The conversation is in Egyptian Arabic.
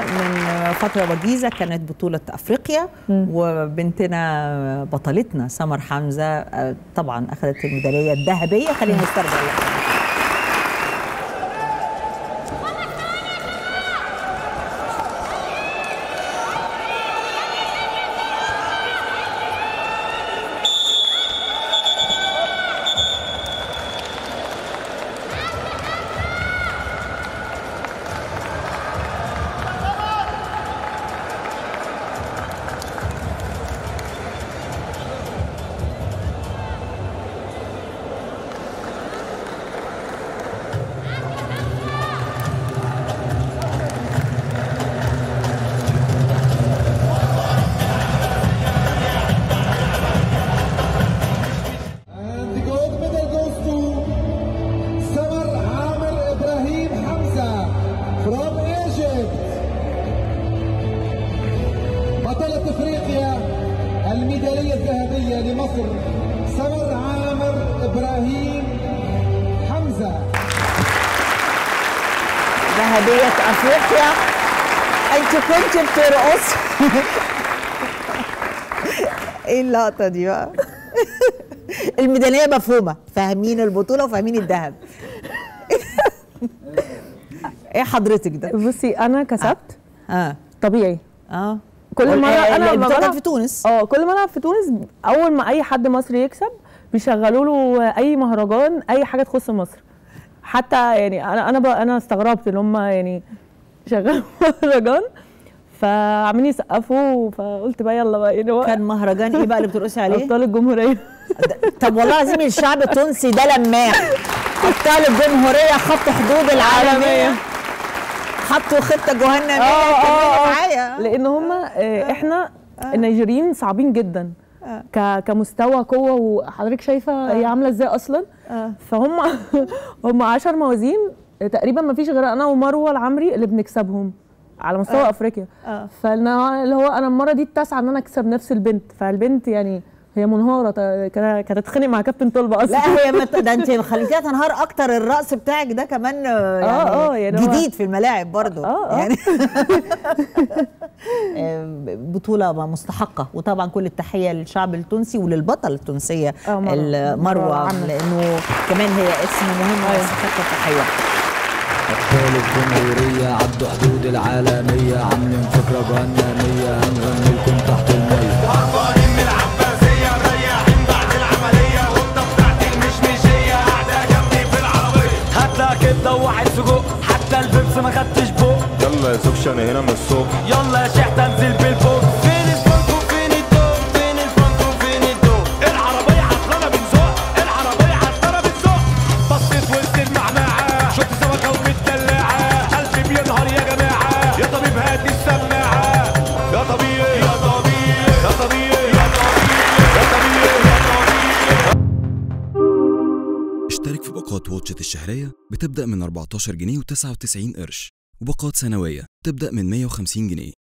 من فترة وجيزة كانت بطولة أفريقيا وبنتنا بطلتنا سمر حمزة آه، طبعا أخذت الميدالية الذهبية خلينا نسترجع اللقطة. And the gold medal goes to Samar Amir Ibrahim Hamza from Egypt. بطلة افريقيا الميدالية الذهبية لمصر سمر عامر ابراهيم حمزه ذهبية أفريقيا أنت كنت بترقص إيه اللقطة دي بقى؟ الميدالية مفهومة فاهمين البطولة وفاهمين الذهب إيه حضرتك ده؟ بصي انا كسبت اه طبيعي اه كل مرة آه، أنا لما البطولة بلعب- في تونس اه كل ما العب في تونس اول ما اي حد مصري يكسب بيشغلوا له اي مهرجان اي حاجه تخص مصر حتى يعني انا انا ب- انا استغربت ان هم يعني شغلوا مهرجان فعاملين يسقفوا فقلت بقى يلا بقى يعني هو كان مهرجان ايه بقى اللي بترقصي عليه؟ ابطال الجمهوريه طب والله العظيم الشعب التونسي ده لماح ابطال الجمهوريه خطوا حدود العالميه حطوا خطه جهنميه كملوا معايا لان هم احنا النيجيريين صعبين جدا ك- كمستوى قوه وحضرتك شايفه هي عامله ازاي اصلا فهم هم 10 موازين تقريبا ما فيش غير انا ومروه العمري اللي بنكسبهم على مستوى افريقيا فاللي هو انا المره دي التاسعه ان انا اكسب نفس البنت فالبنت يعني هي منهاره ت- كانت كانت تتخانق مع كابتن طلبه اصلا لا هي مت... ده انت خليتيها تنهار اكتر الرقص بتاعك ده كمان آه، يعني, آه، يعني هو- جديد في الملاعب برضو آه، آه. يعني آه، بطولة مستحقة وطبعا كل التحية للشعب التونسي وللبطلة التونسية آه، مروة. مروة مروة عمرو. لأنه كمان هي اسم مهم ويستحق التحية أبطال الجمهورية عدوا حدود العالمية عاملين فكرة جهنمية هنغني لكم تحت المية هربانين من العباسية مريحين بعد العملية والطة بتاعتي المشمشية قاعدة جنبي في العربية هاتلها كبدة وواحد سجق حتى البيبس ما خدتش بق يلا يا زوجش انا هنا من الصبح يلا يا شيخ تنزل بالفوق فين الفرق وفين الدوق فين الفرق وفين الدوق العربية عطلانة بنزق العربية عطلانة بنزق بصيت وسط المعمعة شفت سمكة ومتدلعة قلبي بينهار يا جماعة يا طبيب هات لي السماعة يا طبيعي يا طبيعي يا طبيعي يا طبيعي يا طبيعي يا طبيعي اشترك في باقات واتشت الشهرية بتبدأ من 14 جنيه و99 قرش وباقات سنوية تبدأ من 150 جنيه